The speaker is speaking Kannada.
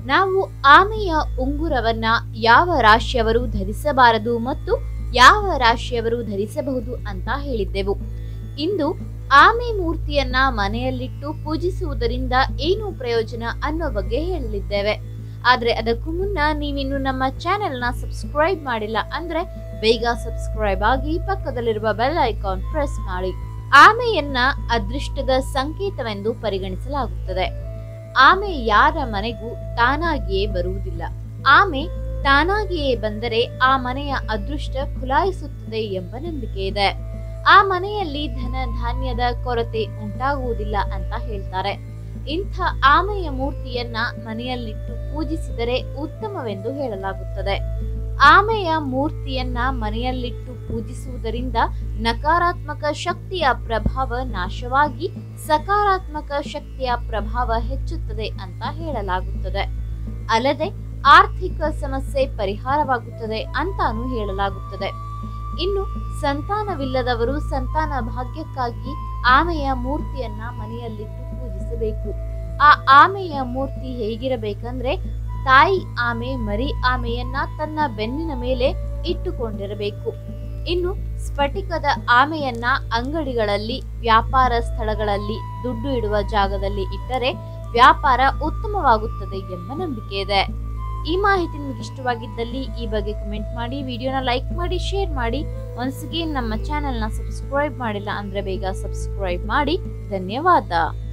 ನಾವು ಆಮೆಯ ಉಂಗುರವನ್ನ ಯಾವ ರಾಶಿಯವರು ಧರಿಸಬಾರದು ಮತ್ತು ಯಾವ ರಾಶಿಯವರು ಧರಿಸಬಹುದು ಅಂತ ಹೇಳಿದ್ದೆವು ಇಂದು ಆಮೆ ಮೂರ್ತಿಯನ್ನ ಮನೆಯಲ್ಲಿಟ್ಟು ಪೂಜಿಸುವುದರಿಂದ ಏನು ಪ್ರಯೋಜನ ಅನ್ನೋ ಬಗ್ಗೆ ಹೇಳಲಿದ್ದೇವೆ ಆದ್ರೆ ಅದಕ್ಕೂ ಮುನ್ನ ನೀವಿನ್ನು ನಮ್ಮ ಚಾನೆಲ್ನ ಸಬ್ಸ್ಕ್ರೈಬ್ ಮಾಡಿಲ್ಲ ಅಂದ್ರೆ ಬೇಗ ಸಬ್ಸ್ಕ್ರೈಬ್ ಆಗಿ ಪಕ್ಕದಲ್ಲಿರುವ ಬೆಲ್ ಐಕಾನ್ ಪ್ರೆಸ್ ಮಾಡಿ ಆಮೆಯನ್ನ ಅದೃಷ್ಟದ ಸಂಕೇತವೆಂದು ಪರಿಗಣಿಸಲಾಗುತ್ತದೆ ಆಮೆ ಯಾರ ಮನೆಗೂ ತಾನಾಗಿಯೇ ಬರುವುದಿಲ್ಲ ಆಮೆ ತಾನಾಗಿಯೇ ಬಂದರೆ ಆ ಮನೆಯ ಅದೃಷ್ಟ ಖುಲಾಯಿಸುತ್ತದೆ ಎಂಬ ನಂಬಿಕೆ ಇದೆ ಆ ಮನೆಯಲ್ಲಿ ಧನ ಧಾನ್ಯದ ಕೊರತೆ ಉಂಟಾಗುವುದಿಲ್ಲ ಅಂತ ಹೇಳ್ತಾರೆ ಇಂಥ ಆಮೆಯ ಮೂರ್ತಿಯನ್ನ ಮನೆಯಲ್ಲಿಟ್ಟು ಪೂಜಿಸಿದರೆ ಉತ್ತಮವೆಂದು ಹೇಳಲಾಗುತ್ತದೆ ಆಮೆಯ ಮೂರ್ತಿಯನ್ನ ಮನೆಯಲ್ಲಿಟ್ಟು ಪೂಜಿಸುವುದರಿಂದ ನಕಾರಾತ್ಮಕ ಶಕ್ತಿಯ ಪ್ರಭಾವ ನಾಶವಾಗಿ ಸಕಾರಾತ್ಮಕ ಶಕ್ತಿಯ ಪ್ರಭಾವ ಹೆಚ್ಚುತ್ತದೆ ಅಂತ ಹೇಳಲಾಗುತ್ತದೆ ಅಲ್ಲದೆ ಆರ್ಥಿಕ ಸಮಸ್ಯೆ ಪರಿಹಾರವಾಗುತ್ತದೆ ಅಂತಾನು ಹೇಳಲಾಗುತ್ತದೆ ಇನ್ನು ಸಂತಾನವಿಲ್ಲದವರು ಸಂತಾನ ಭಾಗ್ಯಕ್ಕಾಗಿ ಆಮೆಯ ಮೂರ್ತಿಯನ್ನ ಮನೆಯಲ್ಲಿಟ್ಟು ಪೂಜಿಸಬೇಕು ಆ ಆಮೆಯ ಮೂರ್ತಿ ಹೇಗಿರಬೇಕಂದ್ರೆ ತಾಯಿ ಆಮೆ ಮರಿ ಆಮೆಯನ್ನ ತನ್ನ ಬೆನ್ನಿನ ಮೇಲೆ ಇಟ್ಟುಕೊಂಡಿರಬೇಕು ಇನ್ನು ಸ್ಫಟಿಕದ ಆಮೆಯನ್ನ ಅಂಗಡಿಗಳಲ್ಲಿ ವ್ಯಾಪಾರ ಸ್ಥಳಗಳಲ್ಲಿ ದುಡ್ಡು ಇಡುವ ಜಾಗದಲ್ಲಿ ಇಟ್ಟರೆ ವ್ಯಾಪಾರ ಉತ್ತಮವಾಗುತ್ತದೆ ಎಂಬ ನಂಬಿಕೆ ಇದೆ ಈ ಮಾಹಿತಿ ನಿಮಗೆ ಇಷ್ಟವಾಗಿದ್ದಲ್ಲಿ ಈ ಬಗ್ಗೆ ಕಮೆಂಟ್ ಮಾಡಿ ವಿಡಿಯೋನ ಲೈಕ್ ಮಾಡಿ ಶೇರ್ ಮಾಡಿ ಒನ್ಸ್ ಅಗೇನ್ ನಮ್ಮ ಚಾನೆಲ್ನ ಸಬ್ಸ್ಕ್ರೈಬ್ ಮಾಡಿಲ್ಲ ಅಂದ್ರೆ ಬೇಗ ಸಬ್ಸ್ಕ್ರೈಬ್ ಮಾಡಿ ಧನ್ಯವಾದ